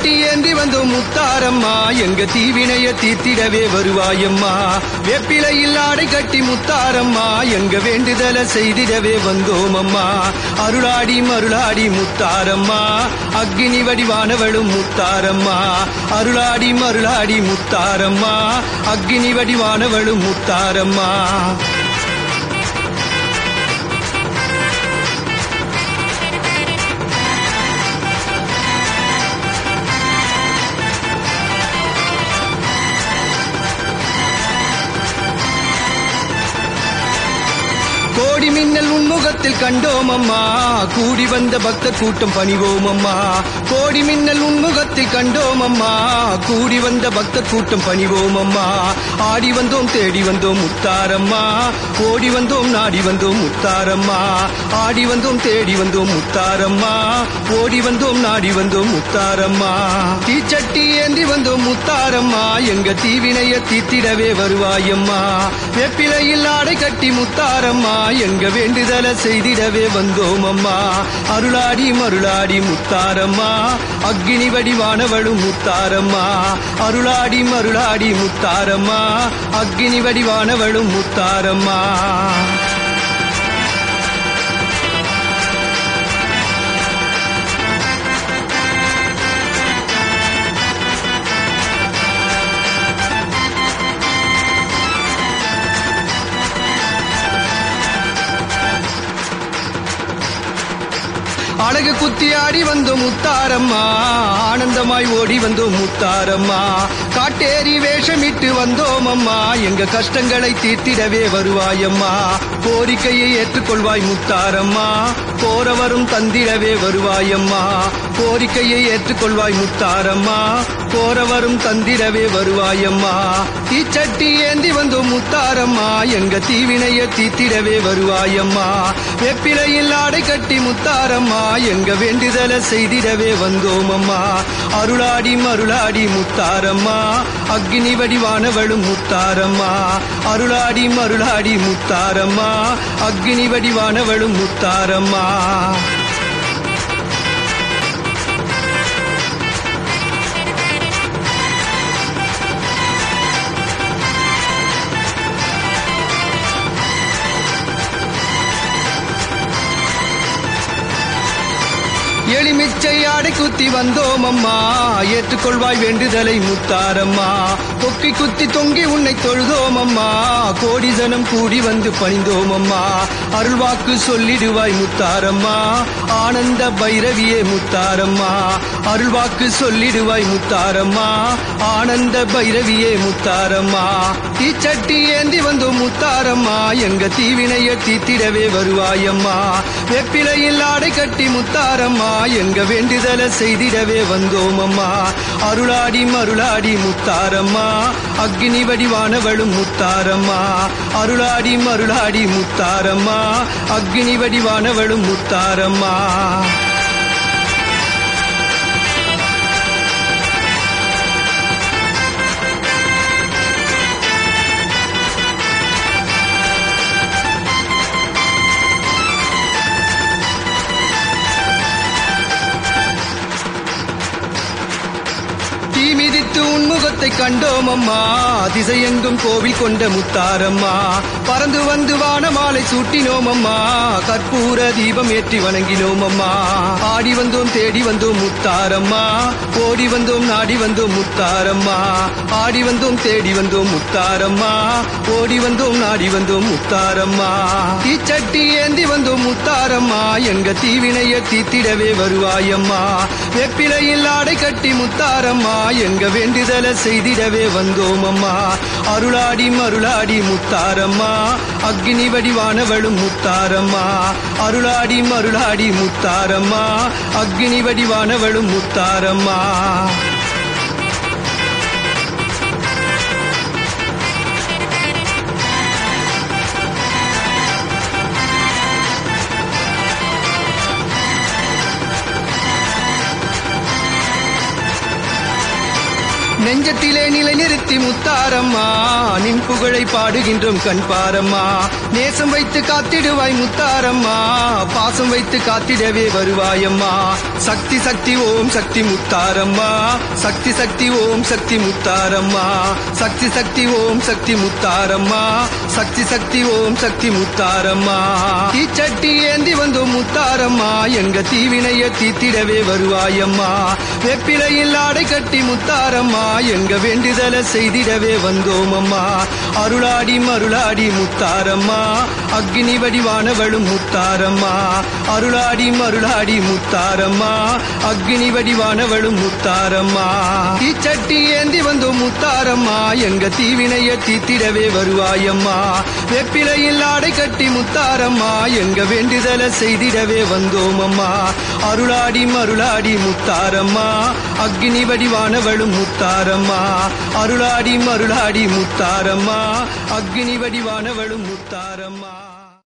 தீச்சட்டி ஏந்தி வந்தோம் முத்தாரம்மா எங்க தீவினைய தீர்த்திடவே வருவாயம்மா வேப்பிலையில் ஆடை கட்டி முத்தாரம்மா எங்க வேண்டுதல செய்திடவே வந்தோம் அம்மா அருளாடி மருளாடி முத்தாரம்மா அக்னி வடிவானவளும் முத்தாரம்மா அருளாடி மருளாடி முத்தாரம்மா அக்னி வடிவானவளும் முத்தாரம்மா கோடி மின்னல் உன்முகத்தில் கண்டோம் அம்மா கூடி வந்த பக்த கூட்டம் பணிவோம் அம்மா கோடி மின்னல் உன்முகத்தில் கண்டோம் அம்மா கூடி வந்த பக்த கூட்டம் பணிவோம் அம்மா ஆடி வந்தோம் தேடி வந்தோம் முத்தாரம்மா ஓடி வந்தோம் நாடி வந்தோம் முத்தாரம்மா ஆடி வந்தோம் தேடி வந்தோம் முத்தாரம்மா ஓடி வந்தோம் நாடி வந்தோம் முத்தாரம்மா தீச்சட்டி ஏந்தி வந்தோம் முத்தாரம்மா எங்க தீவினைய தீத்திடவே வருவாயம்மா வெப்பிலையில் ஆடை கட்டி முத்தாரம்மா எங்க வேண்டுதல செய்திடவே வந்தோம் அம்மா அருளாடி மருளாடி முத்தாரம்மா அக்னி வடிவானவளும் முத்தாரம்மா அருளாடி மருளாடி முத்தாரம்மா அக்னி வடிவானவளும் முத்தாரம்மா அழகு குத்தி ஆடி வந்தோம் முத்தாரம்மா ஆனந்தமாய் ஓடி வந்தோம் முத்தாரம்மா காட்டேரி வேஷமிட்டு வந்தோம் அம்மா எங்க கஷ்டங்களை தீர்த்திடவே வருவாயம்மா கோரிக்கையை ஏற்றுக்கொள்வாய் முத்தாரம்மா போறவரும் தந்திடவே வருவாயம்மா கோரிக்கையை ஏற்றுக்கொள்வாய் முத்தாரம்மா போறவரும் தந்திடவே வருவாயம்மா தீச்சட்டி ஏந்தி வந்தோம் முத்தாரம்மா எங்க தீவினைய தீத்திடவே வருவாயம்மா வெப்பிலையில் ஆடை கட்டி முத்தாரம்மா எங்க வேண்டுதல செய்திடவே வந்தோம் அம்மா அருளாடி மருளாடி முத்தாரம்மா அக்னி வடிவானவளும் முத்தாரம்மா அருளாடி மருளாடி முத்தாரம்மா அக்னி வடிவானவளும் முத்தாரம்மா எளிமிச்சை ஆடை குத்தி வந்தோம் அம்மா ஏற்றுக்கொள்வாய் வேண்டுதலை முத்தாரம்மா கொக்கி குத்தி தொங்கி உன்னை தொழுதோம் அம்மா கோடி ஜனம் கூடி வந்து பணிந்தோம் அம்மா அருள்வாக்கு சொல்லிடுவாய் முத்தாரம்மா ஆனந்த பைரவியே முத்தாரம்மா அருள்வாக்கு சொல்லிடுவாய் முத்தாரம்மா ஆனந்த பைரவியே முத்தாரம்மா தீச்சட்டி ஏந்தி வந்தோம் முத்தாரம்மா எங்க தீவினைய தீத்திடவே வருவாயம்மா வெப்பிலையில் ஆடை கட்டி முத்தாரம்மா எங்க வேண்டுதல செய்திடவே வந்தோம் அம்மா அருளாடி மருளாடி முத்தாரம்மா அக்னி வடிவானவளும் முத்தாரம்மா அருளாடி மருளாடி முத்தாரம்மா அக்னி வடிவானவளும் முத்தாரம்மா தீ மிதித்து உன்முகத்தை கண்டோம் அம்மா திசையெங்கும் கோவில் கொண்ட முத்தாரம்மா பறந்து வந்து வானமாலை சூட்டினோம் அம்மா கற்பூர தீபம் ஏற்றி வணங்கினோம் அம்மா ஆடி வந்தோம் தேடி வந்தோம் முத்தாரம்மா ஓடி வந்தோம் நாடி வந்தோம் முத்தாரம்மா ஆடி வந்தோம் தேடி வந்தோம் முத்தாரம்மா ஓடி வந்தோம் நாடி வந்தோம் முத்தாரம்மா தீச்சட்டி ஏந்தி வந்தோம் முத்தாரம்மா எங்க தீவினைய தீத்திடவே வருவாயம்மா வெப்பிலையில் ஆடை கட்டி முத்தாரம்மா எங்க வேண்டுதல செய்திடவே வந்தோம் அம்மா அருளாடி மருளாடி முத்தாரம்மா அக்னி வடிவானவளும் முத்தாரம்மா அருளாடி மருளாடி முத்தாரம்மா அக்னி வடிவானவளும் முத்தாரம்மா நெஞ்சத்திலே நிலை நிறுத்தி முத்தாரம்மா நின் புகழை பாடுகின்றோம் கண் பாரம்மா நேசம் வைத்து காத்திடுவாய் முத்தாரம்மா பாசம் வைத்து காத்திடவே வருவாயம்மா சக்தி சக்தி ஓம் சக்தி முத்தாரம்மா சக்தி சக்தி ஓம் சக்தி முத்தாரம்மா சக்தி சக்தி ஓம் சக்தி முத்தாரம்மா சக்தி சக்தி ஓம் சக்தி முத்தாரம்மா தீச்சட்டி ஏந்தி வந்தோம் முத்தாரம்மா எங்க தீவினைய தீத்திடவே வருவாயம்மா வெப்பிலையில் ஆடை கட்டி முத்தாரம்மா எங்க வேண்டுதல செய்திடவே வந்தோம் அம்மா அருளாடி மருளாடி முத்தாரம்மா அக்னி வடிவானவளும் முத்தாரம்மா அருளாடி மருளாடி முத்தாரம்மா அக்னி வடிவானவளும் முத்தாரம்மா தீச்சட்டி ஏந்தி வந்தோம் முத்தாரம்மா எங்க தீவினைய தீத்திடவே வருவாயம்மா வெப்பிலையில் ஆடை கட்டி முத்தாரம்மா எங்க வேண்டுதல செய்திடவே வந்தோம் அம்மா அருளாடி மருளாடி முத்தாரம்மா அக்னி வடிவானவளும் முத்தாரம்மா அருளாடி மருளாடி முத்தாரம்மா அக்னி வடிவானவளும் முத்தாரம்மா